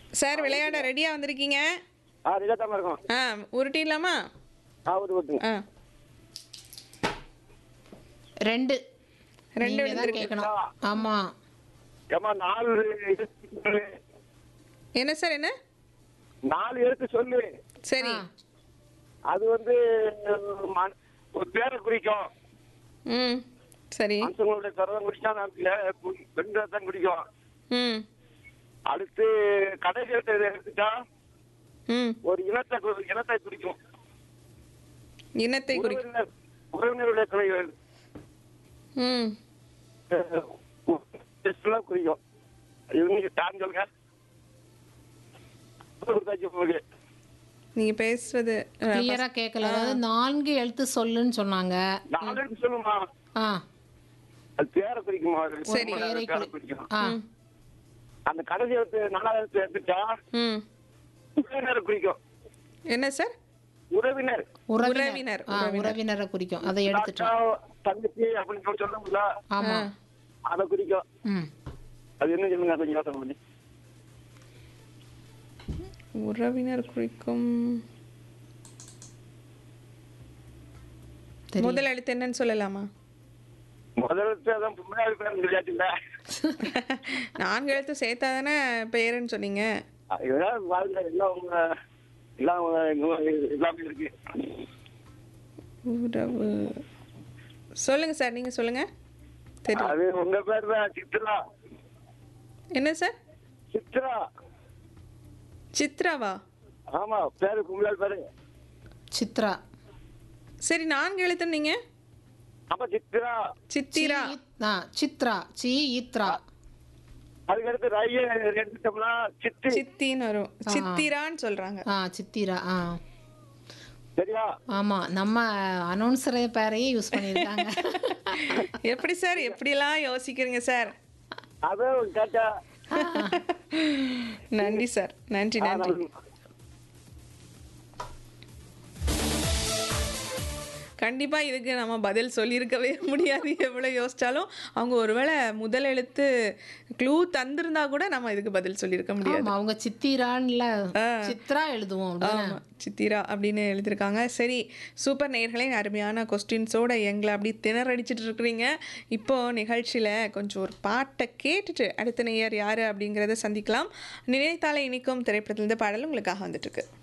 Sir விளையாட ரெடியாக வந்திருக்கீங்க ஆ ரிஜாத்தாம இருக்கும் ஆ உருட்டிடலாமா ஆ ஒரு ஓட்டுங்க ஆ ரெண்டு ரெண்டு நீங்க தான் விழுந்திருக்கு. கேட்கணும் ஆமா ஏமா நாலு எழுத்து சொல்லு. என்ன சார் என்ன நாலு எழுத்து சொல்லு சரி ஆ. அது வந்து ம- ஒரு பேரை குறிக்கும் ம் சரி மனுஷங்களுடைய கரதம் குடிச்சா நான் பெண்களை தான் குடிக்கும் ம் அடுத்து கடைசி எழுத்து எடுத்துட்டா ம் ஒரு இனத்தை கு- இனத்தை குறிக்கும் இனத்தை குறிக்கும் உறவினர் உறவினருடைய துணைகள் ம் எல்லாம் குறிக்கும் இவங்க டான் சொல்லுங்க கொடுத்தாச்சு உங்களுக்கு நீங்கள் பேசுறது ஆ, கிளியரா கேட்கல அதாவது நான்கு எழுத்து சொல்லுன்னு சொன்னாங்க நாலு எழுத்து சொல்லுமா ஆ அது பேரை குறிக்குமா அது சரி. பேரை குறிக்கும் ஆ அந்த கடைசி எழுத்து நாலாவது எழுத்து எடுத்துட்டா ம் உறவினரை குறிக்கும் என்ன சார் உறவினர் உறவினர் உறவினர், ஆ உறவினரை குறிக்கும் அதை எடுத்துட்டோம் தாத்தா, தங்கச்சி அப்படின்னு சொல்லி சொல்லுங்களா ஆமா அதை குறிக்கும் ம் அது என்ன சொல்லுங்க கொஞ்சம் யோசனை பண்ணி உறவினர் குறிக்கும் தெரியும். முதல் எழுத்து என்னன்னு சொல்லலாமா முதல்ல அதான் முன்னாடி பேர் சொல்லியாச்சுல்ல நான்கு எழுத்து சேர்த்தா தானே பெயருன்னு சொன்னீங்க இதெல்லாம் வாழ்க்கை எல்லாம் உங்க எல்லாம் உங்க- உங்க- எல்லாமே இருக்கு உறவு சொல்லுங்க சார் நீங்க சொல்லுங்க தெரியும் அது உங்க பேர் தான் சித்ரா என்ன சார் சித்ரா சித்ராவா ஆமா பேரு கும்பலால் பேரு சித்ரா சரி நான்கு எழுத்து நீங்க ஆமா சித்ரா சித்திரா சி, இத்- ஆ, சித்ரா சி இத்ரா அதுக்கடுத்து ரய்ய எடுத்துட்டோம்னா சித்தி சித்தின்னு வரும் சித்திரான்னு சொல்றாங்க ஆ சித்திரா ஆ சரியா ஆமா நம்ம அனௌன்சர் பேரையே யூஸ் பண்ணியிருக்காங்க எப்படி சார் எப்படிலாம் யோசிக்கிறீங்க சார் அதான் கேட்டா நன்றி சார் நன்றி நன்றி கண்டிப்பா இதுக்கு நம்ம பதில் சொல்லியிருக்கவே முடியாது எவ்வளவு யோசிச்சாலும் அவங்க ஒருவேளை முதல் எழுத்து க்ளூ தந்திருந்தா கூட நம்ம இதுக்கு பதில் சொல்லியிருக்க முடியாது ஆமா அவங்க சித்திரான்ல சித்ரா எழுதுவோம் அப்படின்னு ஆமா சித்திரா அப்படின்னு எழுதியிருக்காங்க சரி சூப்பர் நேயர்களே அருமையான கொஸ்டின்ஸோட எங்களை அப்படி திணறடிச்சிட்டு இருக்கிறீங்க இப்போ நிகழ்ச்சியில் கொஞ்சம் ஒரு பாட்டை கேட்டுட்டு அடுத்த நேயர் யார் அப்படிங்கிறத சந்திக்கலாம் நினைத்தாலே இனிக்கும் திரைப்படத்திலிருந்து பாடல் உங்களுக்காக வந்துட்டு இருக்கு